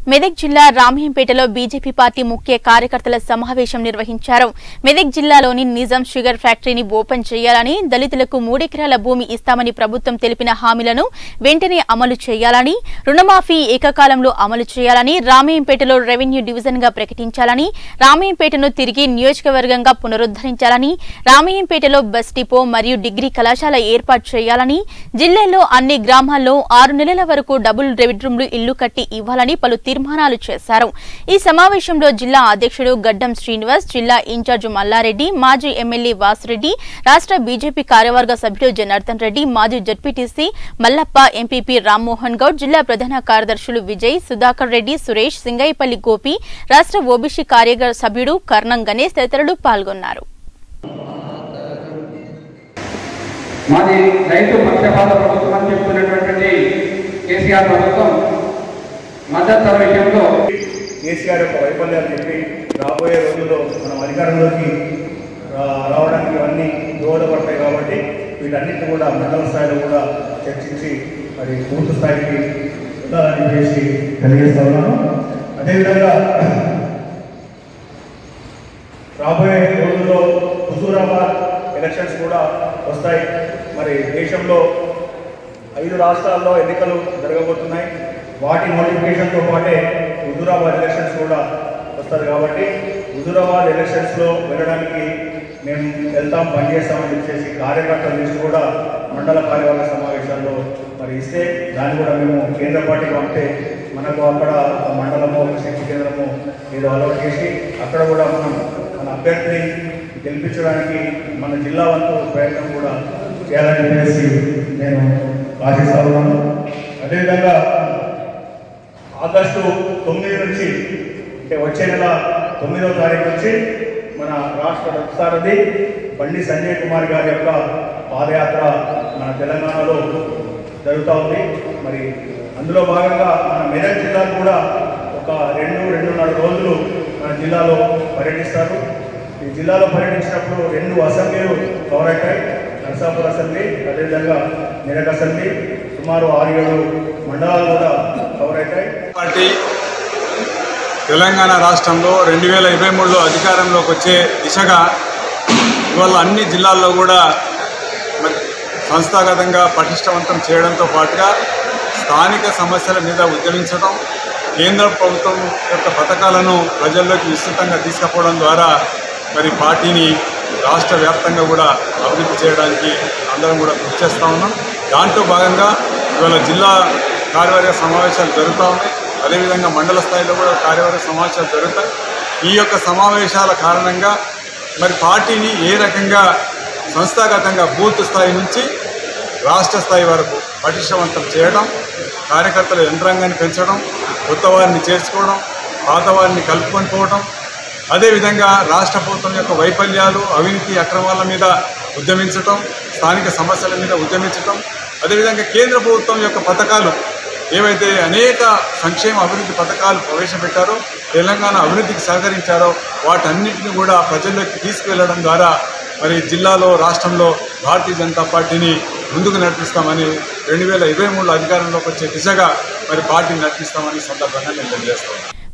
మెదక్ జిల్లా రామయ్యంపేటలో BJP party ముఖ్య కార్యకర్తల సమావేశం నిర్వహించారు మెదక్ జిల్లాలోని నిజాం షుగర్ ఫ్యాక్టరీని ఓపెన్ చేయాలని దళితులకు మూడెకరాల భూమి ఇస్తామని ప్రభుత్వం తెలిపిన హామీలను వెంటనే అమలు చేయాలని రుణమాఫీ ఏకకాలంలో అమలు చేయాలని రామయ్యంపేటలో రెవెన్యూ డివిజన్ గా ప్రకటించాలని రామయ్యంపేటను తిరిగి నియోజకవర్గంగా పునరుద్ధరించాలని రామయ్యంపేటలో బస్ డిపో మరియు డిగ్రీ కళాశాల ఏర్పాటు చేయాలని జిల్లాలో అన్ని గ్రామాల్లో ఆరు నెలల వరకు డబుల్ బెడ్రూమ్లు ఇల్లు కట్టి ఇవ్వాలని పలు తీర్మానాలు చేశారు ఈ సమావేశంలో జిల్లా అధ్యక్షుడు గడ్డం శ్రీనివాస్ జిల్లా ఇన్ఛార్జి మల్లారెడ్డి మాజీ ఎమ్మెల్యే వాసిరెడ్డి రాష్ట్ర బీజేపీ కార్యవర్గ సభ్యుడు జనార్దన్ రెడ్డి మాజీ జడ్పీటీసీ మల్లప్ప ఎంపీపీ రామ్మోహన్ గౌడ్ జిల్లా ప్రధాన కార్యదర్శులు విజయ్ సుధాకర్ రెడ్డి సురేష్ సింగైపల్లి గోపి రాష్ట్ర ఓబీసీ కార్యవర్గ సభ్యుడు కర్ణం గణేష్ తదితరులు పాల్గొన్నారు మాది రైతు పక్షపాత ప్రభుత్వం అని చెప్తున్నటువంటి కేసీఆర్ ప్రభుత్వం మద్దతు ధర విషయంలో కేసీఆర్ యొక్క వైఫల్యాలు చెప్పి రాబోయే రోజుల్లో మనం అధికారంలోకి రా- రావడానికి ఇవన్నీ దోహదపడతాయి కాబట్టి వీటన్నిటిని కూడా మండల స్థాయిలో కూడా చర్చించి మరి పూర్తి స్థాయికి ఉండాలని చేసి తెలియజేస్తా ఉన్నాను అదేవిధంగా రాబోయే రోజుల్లో హుజూరాబాద్ ఎలక్షన్స్ కూడా వస్తాయి మరి దేశంలో ఐదు రాష్ట్రాల్లో ఎన్నికలు జరగబోతున్నాయి వాటి నోటిఫికేషన్తో పాటే హుజూరాబాద్ ఎలక్షన్స్ కూడా వస్తుంది కాబట్టి హుజూరాబాద్ ఎలక్షన్స్లో వెళ్ళడానికి మేము వెళ్తాం పనిచేస్తామని చెప్పేసి కార్యకర్తల లిస్టు కూడా మండల కార్యవర్గ సమావేశాల్లో మరి ఇస్తే దాన్ని కూడా మేము కేంద్ర పార్టీకి పంపితే మనకు అక్కడ ఒక మండలము ఒక శక్తి కేంద్రము ఏదో అలవాటు చేసి అక్కడ కూడా మనం మన అభ్యర్థిని గెలిపించడానికి మన జిల్లా వంతు ప్రయత్నం కూడా చేయాలని చెప్పేసి నేను ఆశిస్తా ఉన్నాను అదేవిధంగా ఆగస్టు తొమ్మిది నుంచి అంటే వచ్చే నెల తొమ్మిదవ తారీఖు నుంచి మన రాష్ట్ర రథసారథి బండి సంజయ్ కుమార్ గారి యొక్క పాదయాత్ర మన తెలంగాణలో జరుగుతూ ఉంది మరి అందులో భాగంగా మన మెదక్ జిల్లా కూడా ఒక రెండు రెండున్నర రోజులు మన జిల్లాలో పర్యటిస్తారు ఈ జిల్లాలో పర్యటించినప్పుడు రెండు అసెంబ్లీలు కవర్ అవుతాయి నర్సాపూర్ అసెంబ్లీ అదేవిధంగా మెదక్ అసెంబ్లీ సుమారు ఆరు ఏడు మండలాలు కూడా కవర్ అవుతాయి పార్టీ తెలంగాణ రాష్ట్రంలో రెండు వేల ఇరవై మూడులో అధికారంలోకి వచ్చే దిశగా ఇవాళ అన్ని జిల్లాల్లో కూడా మరి సంస్థాగతంగా పటిష్టవంతం చేయడంతో పాటుగా స్థానిక సమస్యల మీద ఉద్యమించడం కేంద్ర ప్రభుత్వం యొక్క పథకాలను ప్రజల్లోకి విస్తృతంగా తీసుకుపోవడం ద్వారా మరి పార్టీని రాష్ట్ర వ్యాప్తంగా కూడా అభివృద్ధి చేయడానికి అందరం కూడా కృషి చేస్తూ ఉన్నాం దాంట్లో భాగంగా ఇవాళ జిల్లా కార్యవర్గ సమావేశాలు జరుగుతూ ఉన్నాయి అదేవిధంగా మండల స్థాయిలో కూడా కార్యవర్గ సమావేశాలు జరుగుతాయి ఈ యొక్క సమావేశాల కారణంగా మరి పార్టీని ఏ రకంగా సంస్థాగతంగా బూత్ స్థాయి నుంచి రాష్ట్ర స్థాయి వరకు పటిష్టవంతం చేయడం కార్యకర్తల యంత్రాంగాన్ని పెంచడం కొత్త వారిని చేర్చుకోవడం పాత వారిని కలుపుకొని పోవడం అదేవిధంగా రాష్ట్ర ప్రభుత్వం యొక్క వైఫల్యాలు అవినీతి అక్రమాల మీద ఉద్యమించటం స్థానిక సమస్యల మీద ఉద్యమించటం అదేవిధంగా కేంద్ర ప్రభుత్వం యొక్క పథకాలు ఏవైతే అనేక సంక్షేమ అభివృద్ధి పథకాలు ప్రవేశపెట్టారో తెలంగాణ అభివృద్ధికి సహకరించారో వాటన్నిటిని కూడా ప్రజల్లోకి తీసుకువెళ్ళడం ద్వారా మరి జిల్లాలో రాష్ట్రంలో భారతీయ జనతా పార్టీని ముందుకు నడిపిస్తామని రెండు వేల ఇరవై మూడులో అధికారంలోకి వచ్చే దిశగా మరి పార్టీని నడిపిస్తామని సందర్భంగా నేను తెలియజేస్తాను